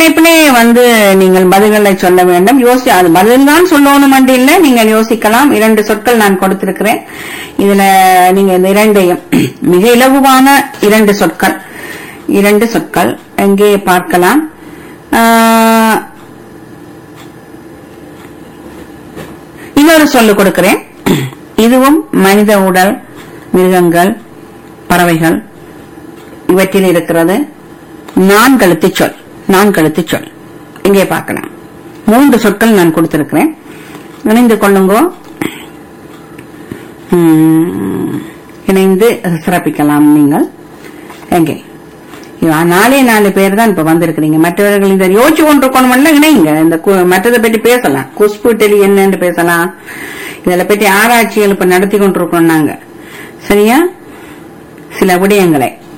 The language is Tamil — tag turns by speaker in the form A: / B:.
A: தலைப்பிலே வந்து நீங்கள் பதில்களை சொல்ல வேண்டும் யோசி அது பதில் தான் சொல்லணும் மட்டும் இல்ல நீங்கள் யோசிக்கலாம் இரண்டு சொற்கள் நான் கொடுத்திருக்கிறேன் இதுல நீங்க இந்த இரண்டையும் மிக இலகுவான இரண்டு சொற்கள் இரண்டு சொற்கள் எங்கே பார்க்கலாம் ஆஹ், இன்னொரு சொல்லு கொடுக்கிறேன் இதுவும் மனித உடல் மிருகங்கள் பறவைகள் இவற்றில் இருக்கிறது நான்கெழுத்து சொல் நான்கெழுத்து சொல் இங்கே பார்க்கலாம் மூன்று சொற்கள் நான் கொடுத்திருக்கிறேன் இணைந்து கொள்ளுங்கோ உம், இணைந்து சிறப்பிக்கலாம் நீங்கள் எங்கே இவ- நாலே நாலு பேர் தான் இப்ப வந்திருக்கிறீங்க மற்றவர்கள் இதை யோசிச்சு கொண்டிருக்கணும்ல இணைங்க இந்த கு- மற்றதை பற்றி பேசலாம் குஷ்பு டெலி என்னன்னு பேசலாம் இதில் பற்றி ஆராய்ச்சிகள் இப்ப நடத்தி கொண்டிருக்கோம் நாங்க சரியா சில விடயங்களை